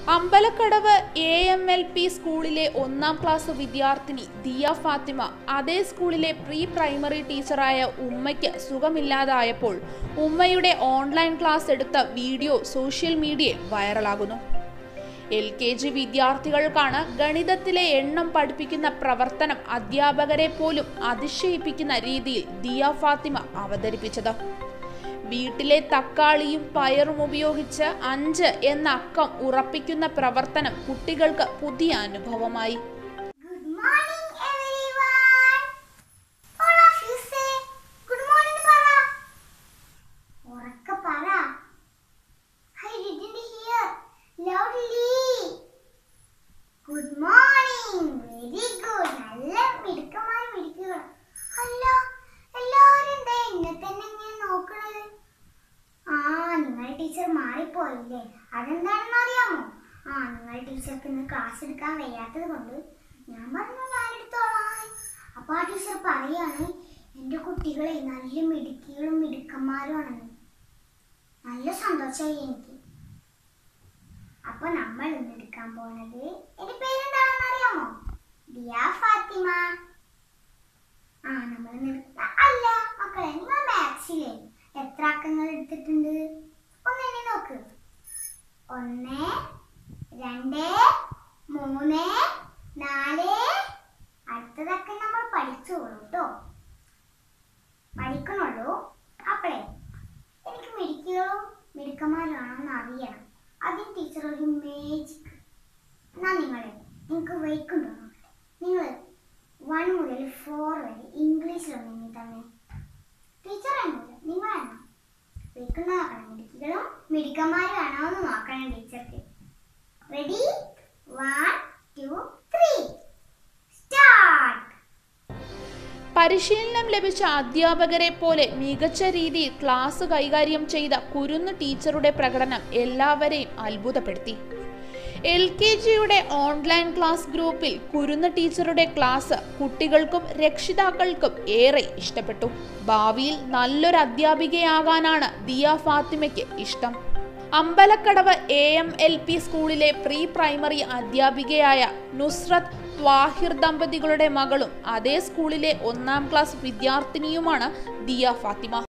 അമ്പലക്കടവ് A M L P സ്കൂളിലെ ഒന്നാം class വിദ്യാർത്ഥിനി ദിയ ഫാത്തിമ അതേ സ്കൂളിലെ പ്രീ പ്രൈമറി ടീച്ചറായ ഉമ്മയ്ക്ക് സുഖമില്ലാതായപ്പോൾ ഉമ്മയുടെ ഓൺലൈൻ ക്ലാസ് എടുത്ത വീഡിയോ സോഷ്യൽ മീഡിയയിൽ വൈറലാകുന്നു എൽ കെ ജി വിദ്യാർത്ഥികൾക്കാണ് ഗണിതത്തിലെ എണ്ണം പഠിപ്പിക്കുന്ന പ്രവർത്തനം അധ്യാപകരെ പോലും അതിശയിപ്പിക്കുന്ന രീതിയിൽ ദിയ ഫാത്തിമ അവതരിപ്പിച്ചത് വീട്ടിലെ തക്കാളിയും പയറും ഉപയോഗിച്ച് അഞ്ച് എന്ന അക്കം ഉറപ്പിക്കുന്ന പ്രവർത്തനം കുട്ടികൾക്ക് പുതിയ അനുഭവമായി Good morning, everyone. All of you say good morning, പറ. ഉറക്കെ പറ. I didn't hear. Loudly. Good morning. Very good. നല്ല മിടുക്കന്മാര് മിടുക്കുക. അല്ല, എല്ലാവരും ദേ എന്നെ തന്നെ ഇങ്ങനെ നോക്കണത്. ആ നിങ്ങളുടെ ടീച്ചർ മാറിപ്പോയില്ലേ അതെന്താണെന്ന് അറിയാമോ ആ നിങ്ങളുടെ ടീച്ചർക്ക് ഇന്ന് ക്ലാസ് എടുക്കാൻ വയ്യാത്തത് കൊണ്ട് ഞാൻ പറഞ്ഞു ഞാൻ എടുത്തോളാം അപ്പൊ ആ ടീച്ചർ പറയാണ് എൻ്റെ കുട്ടികളെ നല്ല മിടുക്കികളും മിടുക്കന്മാരുമാണെന്ന് നല്ല സന്തോഷമായി എനിക്ക് അപ്പൊ നമ്മൾ ഇന്ന് എടുക്കാൻ പോണത് എന്റെ പേരെന്താണെന്ന് അറിയാമോ ദിയ ഫാത്തിമ ആ നമ്മൾ ഇന്ന് എടുത്ത- അല്ല മക്കളെ നിങ്ങൾ മാത്സിലെ എത്ര അക്കങ്ങൾ എടുത്തിട്ടുണ്ട് ഒന്ന് എണ്ണി നോക്ക് ഒന്ന് രണ്ട് മൂന്ന് നാല് അടുത്തതൊക്കെ നമ്മൾ പഠിച്ചോളൂ കേട്ടോ പഠിക്കണുള്ളൂ അപ്പളേ എനിക്ക് മിടുക്കികളും മിടുക്കന്മാരാണെന്ന് അറിയണം അതിന് ടീച്ചർ ഒരു മേജിക് എന്നാ നിങ്ങളെ നിങ്ങൾക്ക് വൈക്കുണ്ടോ നോക്കട്ടെ നിങ്ങൾ വൺ മുതൽ ഫോർ വരെ ഇംഗ്ലീഷിലൊന്നെങ്കിൽ തന്നെ ടീച്ചർ എന്നല്ല നിങ്ങളാണോ വെക്കുന്ന നോക്കണം മിടുക്കികളും മിടുക്കന്മാരും ആണോ എന്ന് നോക്കണം ടീച്ചർക്ക് ready one two three start പരിശീലനം ലഭിച്ച അധ്യാപകരെ പോലെ മികച്ച രീതിയിൽ ക്ലാസ് കൈകാര്യം ചെയ്ത കുരുന്ന് ടീച്ചറുടെ പ്രകടനം എല്ലാവരെയും അത്ഭുതപ്പെടുത്തി എൽ കെ ജിയുടെ ഓൺലൈൻ ക്ലാസ് ഗ്രൂപ്പിൽ കുരുന്ന് ടീച്ചറുടെ ക്ലാസ് കുട്ടികൾക്കും രക്ഷിതാക്കൾക്കും ഏറെ ഇഷ്ടപ്പെട്ടു ഭാവിയിൽ നല്ലൊരു അധ്യാപികയാകാനാണ് ദിയ ഫാത്തിമയ്ക്ക് ഇഷ്ടം Ambalakkadavu A M L P സ്കൂളിലെ പ്രീ പ്രൈമറി അധ്യാപികയായ നുസ്രത്ത് ത്വാഹിർ ദമ്പതികളുടെ മകളും അതേ സ്കൂളിലെ ഒന്നാം ക്ലാസ് വിദ്യാർത്ഥിനിയുമാണ് ദിയ ഫാത്തിമ